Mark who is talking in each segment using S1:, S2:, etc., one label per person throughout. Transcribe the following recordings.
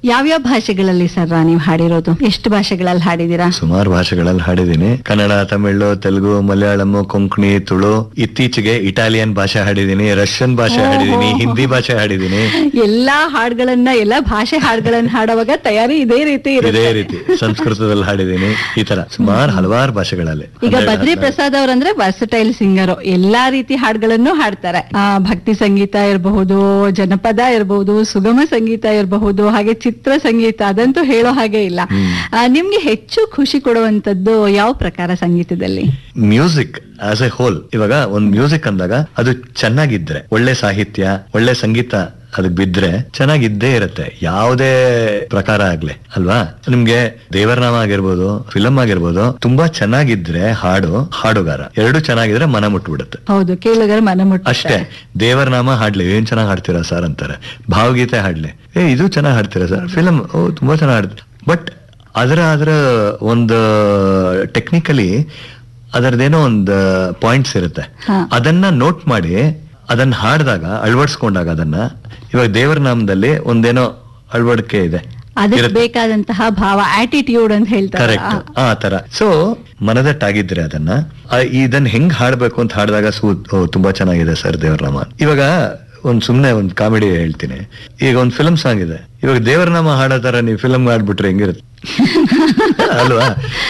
S1: ಯಾವ್ಯಾವ ಭಾಷೆಗಳಲ್ಲಿ ಸರ್ ನೀವು ಹಾಡಿರೋದು ಎಷ್ಟು ಭಾಷೆಗಳಲ್ಲಿ ಹಾಡಿದೀರಾ
S2: ಸುಮಾರು ಭಾಷೆಗಳಲ್ಲಿ ಹಾಡಿದ್ದೀನಿ ಕನ್ನಡ ತಮಿಳು ತೆಲುಗು ಮಲಯಾಳಂ ಕೊಂಕಣಿ ತುಳು ಇತ್ತೀಚೆಗೆ ಇಟಾಲಿಯನ್ ಭಾಷೆ ಹಾಡಿದ್ದೀನಿ ರಷ್ಯನ್ ಭಾಷೆ ಹಾಡಿದ್ದೀನಿ ಹಿಂದಿ ಭಾಷೆ ಹಾಡಿದ್ದೀನಿ
S1: ಎಲ್ಲಾ ಹಾಡುಗಳನ್ನ ಎಲ್ಲಾ ಭಾಷೆ ಹಾಡುಗಳನ್ನ ಹಾಡುವಾಗ ತಯಾರಿ ಇದೇ ರೀತಿ
S2: ಇದೇ
S1: ಇರುತ್ತೆ
S2: ರೀತಿ ಸಂಸ್ಕೃತದಲ್ಲಿ ಹಾಡಿದ್ದೀನಿ ಈ ತರ ಸುಮಾರು ಹಲವಾರು ಭಾಷೆಗಳಲ್ಲಿ
S1: ಈಗ
S2: ಅಂದ್ರೆ
S1: ಬದ್ರಿ ಪ್ರಸಾದ್ ಅವರಂದ್ರೆ ವರ್ಸಟೈಲ್ ಸಿಂಗರ್ ಎಲ್ಲಾ ರೀತಿ ಹಾಡುಗಳನ್ನು ಹಾಡ್ತಾರೆ ಆ, ಭಕ್ತಿ ಸಂಗೀತ ಇರಬಹುದು ಜನಪದ ಇರಬಹುದು ಸುಗಮ ಸಂಗೀತ ಇರಬಹುದು ಹಾಗೆ ಚಿತ್ರ ಸಂಗೀತ ಅದಂತೂ ಹೇಳೋ ಹಾಗೆ ಇಲ್ಲ ಆ, ನಿಮ್ಗೆ ಹೆಚ್ಚು ಖುಷಿ ಕೊಡುವಂತದ್ದು ಯಾವ ಪ್ರಕಾರ ಸಂಗೀತದಲ್ಲಿ
S2: ಮ್ಯೂಸಿಕ್ ಆಸ್ ಎ ಹೋಲ್ ಇವಾಗ ಒಂದ್ ಮ್ಯೂಸಿಕ್ ಅಂದಾಗ ಅದು ಚೆನ್ನಾಗಿದ್ರೆ ಒಳ್ಳೆ ಸಾಹಿತ್ಯ ಒಳ್ಳೆ ಸಂಗೀತ ಅದಕ್ ಬಿದ್ರೆ ಚೆನ್ನಾಗಿದ್ದೇ ಇರತ್ತೆ ಯಾವುದೇ ಪ್ರಕಾರ ಆಗ್ಲಿ ಅಲ್ವಾ ನಿಮ್ಗೆ ದೇವರನಾಮ ಆಗಿರ್ಬೋದು ಫಿಲಂ ಆಗಿರ್ಬೋದು ತುಂಬಾ ಚೆನ್ನಾಗಿದ್ರೆ ಹಾಡು ಹಾಡುಗಾರ ಎರಡು ಚೆನ್ನಾಗಿದ್ರೆ ಮನ ಮುಟ್ಬಿಡುತ್ತೆ
S1: ಹೌದು ಕೇಳುಗರ ಮನ ಮುಟ್ಟ
S2: ಅಷ್ಟೇ ದೇವರನಾಮ ಹಾಡ್ಲಿ ಏನ್ ಚೆನ್ನಾಗಿ ಹಾಡ್ತೀರಾ ಸರ್ ಅಂತಾರೆ ಭಾವಗೀತೆ ಹಾಡ್ಲಿ ಏ ಇದು ಚೆನ್ನಾಗಿ ಹಾಡ್ತೀರಾ ಸರ್ ಫಿಲಂ ಓ ತುಂಬಾ ಚೆನ್ನಾಗಿ ಹಾಡ್ತೀರಾ ಬಟ್ ಅದರ ಅದರ ಒಂದು ಟೆಕ್ನಿಕಲಿ ಅದರದೇನೋ ಒಂದು ಪಾಯಿಂಟ್ಸ್ ಇರುತ್ತೆ
S1: ಹಾ.
S2: ಅದನ್ನ ನೋಟ್ ಮಾಡಿ ಅದನ್ನ ಹಾಡಿದಾಗ ಅಳವಡಿಸ್ಕೊಂಡಾಗ ಅದನ್ನ ಇವಾಗ ದೇವರ ನಾಮದಲ್ಲಿ ಒಂದೇನೋ ಅಳವಡಿಕೆ ಇದೆ
S1: ಅದಕ್ಕೆ ಬೇಕಾದಂತಹ ಭಾವ ಆಟಿಟ್ಯೂಡ್ ಅಂತ ಹೇಳ್ತಾರೆ
S2: ಕರೆಕ್ಟ್ ಆ ತರ ಸೊ ಮನದಟ್ಟಾಗಿದ್ರೆ ಅದನ್ನ ಆ, ಇದನ್ನ ಹೆಂಗ್ ಹಾಡ್ಬೇಕು ಅಂತ ಹಾಡಿದಾಗ ಸೂ ಓ, ತುಂಬಾ ಚೆನ್ನಾಗಿದೆ ಸರ್ ದೇವರನಾಮ ಇವಾಗ ಒಂದ್ ಸುಮ್ನೆ ಒಂದ್ ಕಾಮಿಡಿ ಹೇಳ್ತೀನಿ ಈಗ ಒಂದ್ ಫಿಲಂ ಸಾಂಗ್ ಇದೆ ಇವಾಗ ದೇವರನಾಮ ಹಾಡೋ ತರ ನೀವು ಫಿಲಂ ಆಡ್ಬಿಟ್ರೆ ಹೆಂಗಿರುತ್ತೆ ಅಲ್ವಾ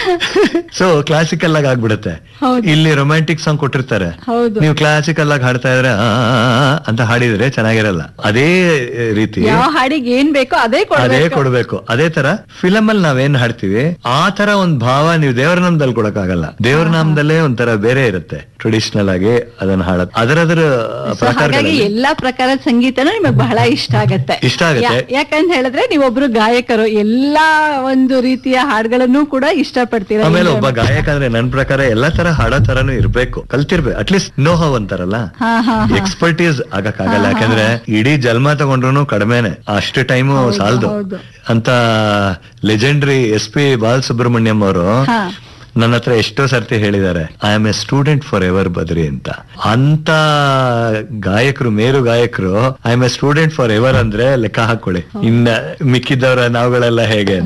S2: ಸೊ ಕ್ಲಾಸಿಕಲ್ ಆಗಿ ಆಗ್ಬಿಡುತ್ತೆ
S1: ಹೌದು.
S2: ಇಲ್ಲಿ ರೊಮ್ಯಾಂಟಿಕ್ ಸಾಂಗ್ ಕೊಟ್ಟಿರ್ತಾರೆ
S1: ಹೌದು
S2: ನೀವು ಕ್ಲಾಸಿಕಲ್ ಆಗಿ ಹಾಡ್ತಾ ಇದ್ರೆ ಆ, ಆ, ಆ, ಆ ಅಂತ ಹಾಡಿದ್ರೆ ಚೆನ್ನಾಗಿರಲ್ಲ ಅದೇ ರೀತಿ
S1: ಯಾವ ಹಾಡಿಗೆ ಏನ್ ಬೇಕೋ ಅದೇ
S2: ಅದೇ
S1: ಕೊಡ್ಬೇಕು
S2: ಕೊಡ್ಬೇಕು ಅದೇ ತರ ಫಿಲಂ ಅಲ್ಲಿ ನಾವೇನ್ ಹಾಡ್ತೀವಿ ಆ ತರ ಒಂದ್ ಭಾವ ನೀವು ದೇವರ ನಾಮದಲ್ಲಿ ಕೊಡಕ್ಕಾಗಲ್ಲ ದೇವರ ನಾಮದಲ್ಲೇ ಒಂಥರ ಬೇರೆ ಇರುತ್ತೆ ಟ್ರೆಡಿಷನಲ್ ಆಗಿ ಅದನ್ನ ಹಾಡ ಅದರದ್ರ
S1: So ಹಾಗಾಗಿ ಎಲ್ಲಾ ಪ್ರಕಾರದ ಸಂಗೀತನೂ ನಿಮಗೆ ಬಹಳ ಇಷ್ಟ ಆಗತ್ತೆ
S2: ಇಷ್ಟ ಆಗತ್ತೆ.
S1: ಯಾ- ಯಾಕಂತ ಹೇಳಿದ್ರೆ ನೀವೊಬ್ರು ಗಾಯಕರು ಎಲ್ಲಾ ಒಂದು ರೀತಿಯ ಹಾಡುಗಳನ್ನು ಕೂಡ ಇಷ್ಟಪಡ್ತೀರಾ
S2: ಆಮೇಲೆ ಒಬ್ಬ ಗಾಯಕ ಅಂದ್ರೆ ನನ್ ಪ್ರಕಾರ ಎಲ್ಲಾ ತರ ಹಾಡೋ ತರನು ಇರ್ಬೇಕು ಕಲ್ತಿರ್ಬೇಕು ಅಟ್ಲೀಸ್ಟ್ ನೋ ಹವ್ ಅಂತಾರಲ್ಲ
S1: ಹಾ ಹಾ
S2: ಎಕ್ಸ್ಪರ್ಟೀಸ್ ಆಗಕ್ಕಾಗಲ್ಲ ಯಾಕಂದ್ರೆ ಇಡೀ ಜನ್ಮ ತಗೊಂಡ್ರು ಕಡಿಮೆನೆ ಅಷ್ಟು ಟೈಮು ಸಾಲದು
S1: ಹೌದು.
S2: ಅಂತ ಲೆಜೆಂಡ್ರಿ ಎಸ್ ಪಿ ಬಾಲಸುಬ್ರಹ್ಮಣ್ಯಂ ಅವರು
S1: ಹಾ.
S2: ನನ್ನ ಹತ್ರ ಎಷ್ಟೋ ಸರ್ತಿ ಹೇಳಿದ್ದಾರೆ I am a student for ever Badri ಅಂತ ಅಂತ ಗಾಯಕರು ಮೇರು ಗಾಯಕರು I am a student for ever ಅಂದ್ರೆ ಲೆಕ್ಕ ಹಾಕೊಳ್ಳಿ ಇನ್ನ ಮಿಕ್ಕಿದವರ ನಾವುಗಳೆಲ್ಲ ಹೇಗೆ